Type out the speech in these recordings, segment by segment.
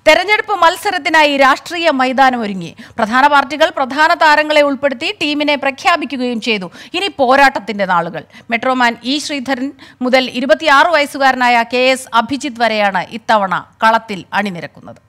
തെരഞ്ഞെടുപ്പ് മത്സരത്തിനായി രാഷ്ട്രീയ മൈതാനം ഒരുങ്ങി പ്രധാന പാർട്ടികൾ പ്രധാന താരങ്ങളെ ഉൾപ്പെടുത്തി ടീമിനെ പ്രഖ്യാപിക്കുകയും ചെയ്തു ഇനി പോരാട്ടത്തിന്റെ നാളുകൾ മെട്രോമാൻ ഇ ശ്രീധരൻ മുതൽ ഇരുപത്തിയാറ് വയസ്സുകാരനായ കെ എസ് അഭിജിത്ത് വരെയാണ് ഇത്തവണ കളത്തിൽ അണിനിരക്കുന്നത്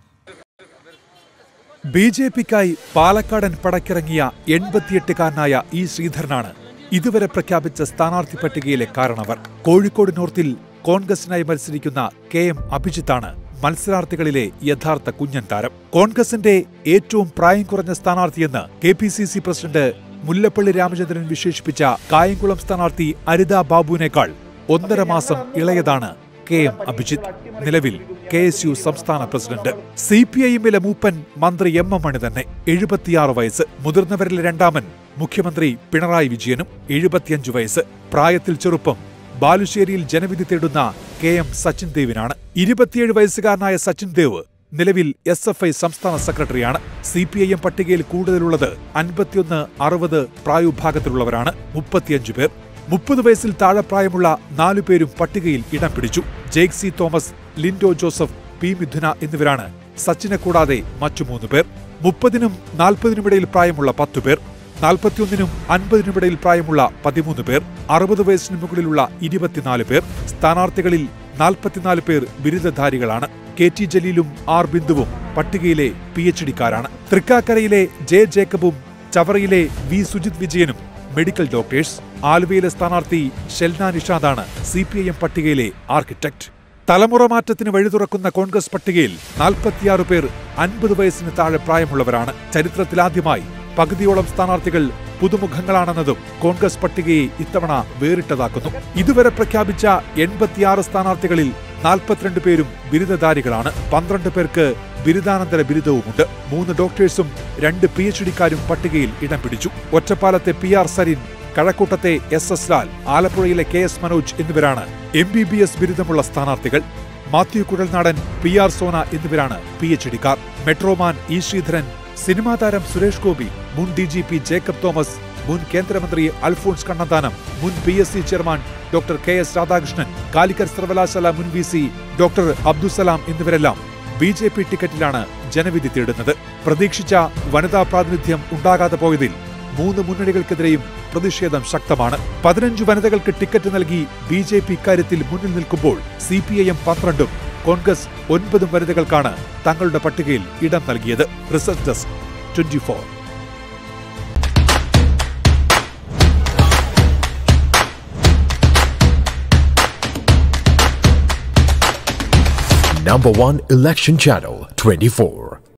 ബി ജെ പിക്കായി പാലക്കാടൻ പടക്കിറങ്ങിയ എൺപത്തിയെട്ടുകാരനായ ഇ ശ്രീധരനാണ് ഇതുവരെ പ്രഖ്യാപിച്ച സ്ഥാനാർത്ഥി പട്ടികയിലെ കാരണവർ കോഴിക്കോട് നോർത്തിൽ കോൺഗ്രസിനായി മത്സരിക്കുന്ന കെ എം അഭിജിത്താണ് മത്സരാർത്ഥികളിലെ യഥാർത്ഥ കുഞ്ഞൻ താരം കോൺഗ്രസിന്റെ ഏറ്റവും പ്രായം കുറഞ്ഞ സ്ഥാനാർത്ഥിയെന്ന് K P C C president Mullappally Ramachandran വിശേഷിപ്പിച്ച കായംകുളം സ്ഥാനാർത്ഥി അരിത ബാബുവിനേക്കാൾ ഒന്നര മാസം ഇളയതാണ് കെ എം അഭിജിത്ത് നിലവിൽ കെ എസ് യു സംസ്ഥാന പ്രസിഡന്റ് സി പി ഐഎമ്മിലെ മൂപ്പൻ മന്ത്രി എം എം മണി തന്നെ എഴുപത്തിയാറ് വയസ്സ് മുതിർന്നവരിൽ രണ്ടാമൻ മുഖ്യമന്ത്രി പിണറായി വിജയനും എഴുപത്തിയഞ്ച് വയസ്സ് പ്രായത്തിൽ ചെറുപ്പം ബാലുശ്ശേരിയിൽ ജനവിധി തേടുന്ന കെ എം സച്ചിൻ ദേവിനാണ് ഇരുപത്തിയേഴ് വയസ്സുകാരനായ സച്ചിൻ ദേവ് നിലവിൽ എസ് എഫ് ഐ സംസ്ഥാന സെക്രട്ടറിയാണ് സി പി ഐ എം പട്ടികയിൽ കൂടുതലുള്ളത് അൻപത്തിയൊന്ന് അറുപത് പ്രായവിഭാഗത്തിലുള്ളവരാണ് മുപ്പത്തിയഞ്ച് പേർ മുപ്പത് വയസ്സിൽ താഴെ പ്രായമുള്ള നാലു പേരും പട്ടികയിൽ ഇടം പിടിച്ചു ജെയ്ക് സി തോമസ് ലിൻഡോ ജോസഫ് പി മിഥുന എന്നിവരാണ് സച്ചിനെ കൂടാതെ മറ്റു മൂന്ന് പേർ മുപ്പതിനും നാൽപ്പതിനുമിടയിൽ പ്രായമുള്ള പത്തു പേർ നാൽപ്പത്തിയൊന്നിനും അൻപതിനുമിടയിൽ പ്രായമുള്ള പതിമൂന്ന് പേർ അറുപത് വയസ്സിന് മുകളിലുള്ള ഇരുപത്തിനാല് പേർ സ്ഥാനാർത്ഥികളിൽ നാൽപ്പത്തിനാല് പേർ ബിരുദധാരികളാണ് കെ ടി ജലീലും ആർ ബിന്ദുവും പട്ടികയിലെ പി എച്ച് ഡിക്കാരാണ് തൃക്കാക്കരയിലെ ജെ ജേക്കബും ചവറയിലെ വി സുജിത് വിജയനും മെഡിക്കൽ ഡോക്ടേഴ്സ് ആലുവയിലെ സ്ഥാനാർത്ഥി ഷെൽന നിഷാദാണ് സി പി ഐ എം പട്ടികയിലെ ആർക്കിടെക്ട് തലമുറ മാറ്റത്തിന് വഴി തുറക്കുന്ന കോൺഗ്രസ് പട്ടികയിൽ നാൽപ്പത്തിയാറ് പേർ അൻപത് വയസ്സിന് താഴെ പ്രായമുള്ളവരാണ് ചരിത്രത്തിലാദ്യമായി പകുതിയോളം സ്ഥാനാർത്ഥികൾ പുതുമുഖങ്ങളാണെന്നതും കോൺഗ്രസ് പട്ടികയെ ഇത്തവണ വേറിട്ടതാക്കുന്നു ഇതുവരെ പ്രഖ്യാപിച്ച എൺപത്തിയാറ് സ്ഥാനാർത്ഥികളിൽ നാൽപ്പത്തിരണ്ട് പേരും ബിരുദധാരികളാണ് പന്ത്രണ്ട് പേർക്ക് ബിരുദാനന്തര ബിരുദവുമുണ്ട് മൂന്ന് ഡോക്ടേഴ്സും രണ്ട് പി എച്ച് ഡിക്കാരും പട്ടികയിൽ ഇടം പിടിച്ചു ഒറ്റപ്പാലത്തെ പി ആർ സരിൻ കഴക്കൂട്ടത്തെ എസ് എസ് ലാൽ ആലപ്പുഴയിലെ കെ എസ് മനോജ് എന്നിവരാണ് എം ബി ബി എസ് ബിരുദമുള്ള സ്ഥാനാർത്ഥികൾ മാത്യു കുഴൽനാടൻ പി ആർ സോന എന്നിവരാണ് പി എച്ച് ഡിക്കാർ മെട്രോമാൻ ഇ ശ്രീധരൻ സിനിമാ താരം സുരേഷ് ഗോപി മുൻ D G P Jacob Thomas മുൻ കേന്ദ്രമന്ത്രി അൽഫോൺസ് കണ്ണന്താനം മുൻ P S C chairman doctor K S Radhakrishnan Calicut സർവകലാശാല മുൻ വി സി ഡോക്ടർ അബ്ദുസലാം എന്നിവരെല്ലാം ബി ജെ പി ടിക്കറ്റിലാണ് ജനവിധി തേടുന്നത് പ്രതീക്ഷിച്ച വനിതാ പ്രാതിനിധ്യം ഉണ്ടാകാതെ പോയതിൽ മൂന്ന് മുന്നണികൾക്കെതിരെയും പ്രതിഷേധം ശക്തമാണ് പതിനഞ്ച് വനിതകൾക്ക് ടിക്കറ്റ് നൽകി ബി ജെ പി ഇക്കാര്യത്തിൽ മുന്നിൽ നിൽക്കുമ്പോൾ സി പി ഐ എം പന്ത്രണ്ടും കോൺഗ്രസ് ഒൻപതും വനിതകൾക്കാണ് തങ്ങളുടെ പട്ടികയിൽ ഇടം നൽകിയത് research desk twenty four Number one election channel 24.